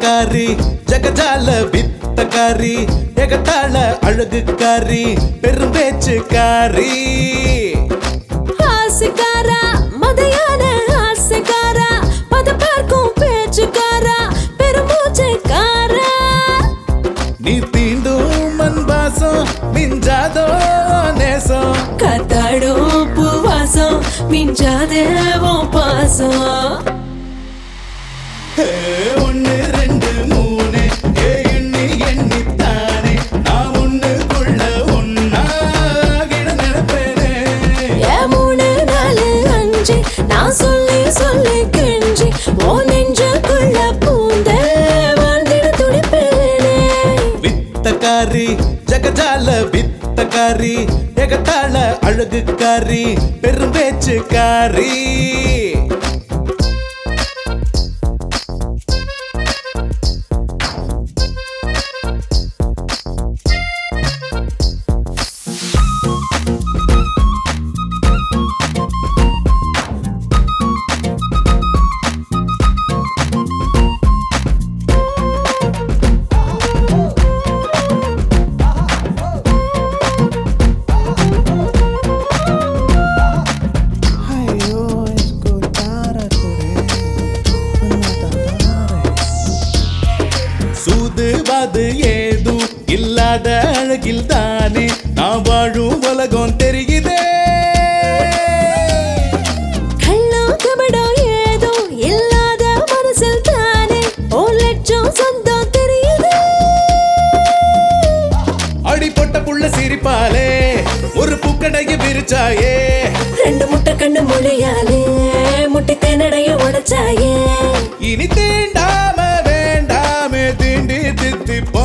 வித்தக்காரி ஜகஜால வித்தக்காரி எகத்தாள அழகுக்காரி பெரும்பேச்சுக்காரி ஆசைக்காரா மதையான ஆசைக்காரா பத பார்க்கும் பேச்சுக்காரா பெருமூச்சைக்காரா நீ தீண்டும் மண்பாசம் மிஞ்சாதோ நேசம் கத்தாடும் பூவாசம் மிஞ்சாதேவும் பாசம் ஏ, ஒண்ணு ரெண்டு மூணு ஏ எண்ணி எண்ணித்தானே நான் ஒண்ணுக்குள்ள ஒன்னாகிட நினைப்பேனே ஏ மூணு நாலு அஞ்சு நான் சொல்லி சொல்லி கெஞ்சி ஓ நெஞ்சுக்குள்ள பூந்த வாழ்ந்திட துடிப்பேனே வித்தக்காரி ஜகஜால வித்தக்காரி எகத்தாள அழகுக்காரி பெரும்பேச்சுக்காரி சூதுவாது ஏதும் இல்லாத அழகில் தானே நான் வாழும் உலகம் தெரியுதே கள்ளம் கபடம் ஏதோ இல்லாத மனசில் தானே ஓ லட்சம் சொந்தம் தெரியுது அடி பொட்ட புள்ள சிரிப்பாலே ஒரு பூக்கடைய விரிச்சாயே ரெண்டு முட்டை கண்ணு மொழியாலே முட்டை தேனடைய உடைச்சாயே இனி தீண்டாம வேண்டாமே தீண்டி தித்திப்போ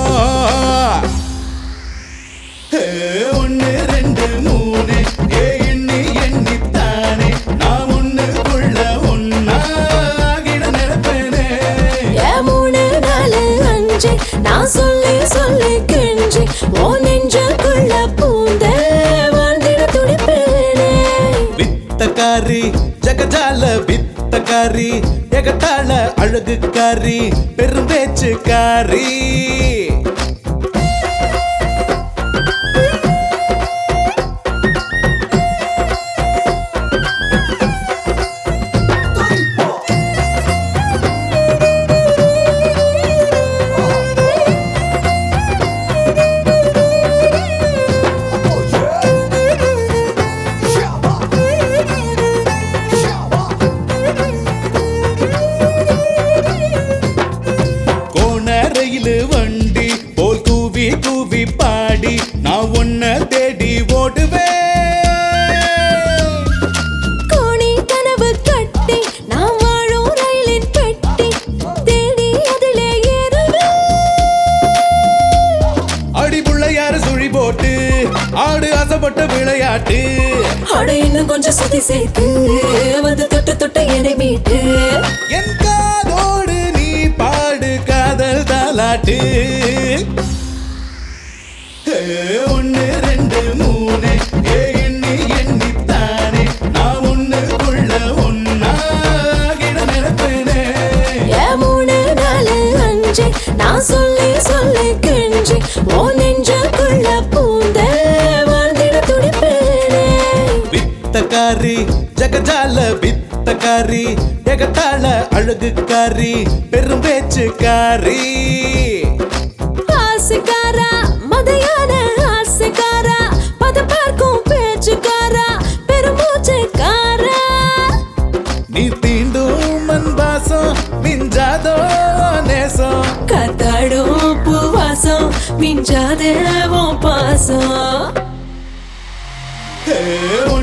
ஏ, ஒண்ணு ரெண்டு மூணு ஏ எண்ணி எண்ணித்தானே நான் ஒண்ணுக்குள்ள ஒன்னாகிட நினைப்பேனே ஏ மூணு நாலு அஞ்சு நான் சொல்லி சொல்லி கெஞ்சி ஓ நெஞ்சுக்குள்ள பூந்த வாழ்ந்திட துடிப்பேனே வித்தக்காரி ஜகஜால வித்தக்காரி எகத்தாள அழகுக்காரி பெரும்பேச்சுக்காரி கோணரையிலு வண்டி போல் கூவி கூவி பாடி நான் உன்னை தேடி ஓடுவேன் கோணி கனவு கட்டி நான் வாழும் ரயிலின் பெட்டி தேடி அதிலே ஏறுவேன் அடி புள்ளையாரு சுழி போட்டு ஆடு ஆசைப்பட்ட விளையாட்டு அட இன்னும் கொஞ்சம் சுத்தி சேர்த்து வந்து தொட்டு தொட்டு என்னை மீட்டு என் காதோடு நீ பாடு காதல் தாலாட்டு ஏ, ஒண்ணு ரெண்டு மூணு ஏ எண்ணி எண்ணித்தானே நான் ஒண்ணுக்குள்ள ஒன்னாகிட நினைப்பேனே ஏ மூணு நாலு அஞ்சு நான் சொல்லி சொல்லி கெஞ்சி ஓ நெஞ்சுக்குள்ள பூந்த வாழ்ந்திட துடிப்பேனே வித்தக்காரி ஜகஜால வித்தக்காரி எகத்தாள அழகுக்காரி பெரும்பேச்சுக்காரி ஆசைக்காரா மதையான ஆசைக்காரா பத பார்க்கும் பேச்சுக்காரா பெருமூச்சைக்காரா நீ தீண்டும் மண்பாசம் மிஞ்சாதோ நேசம் கத்தாடும் பூவாசம் மிஞ்சாதேவும் பாசம் ஏ, உன்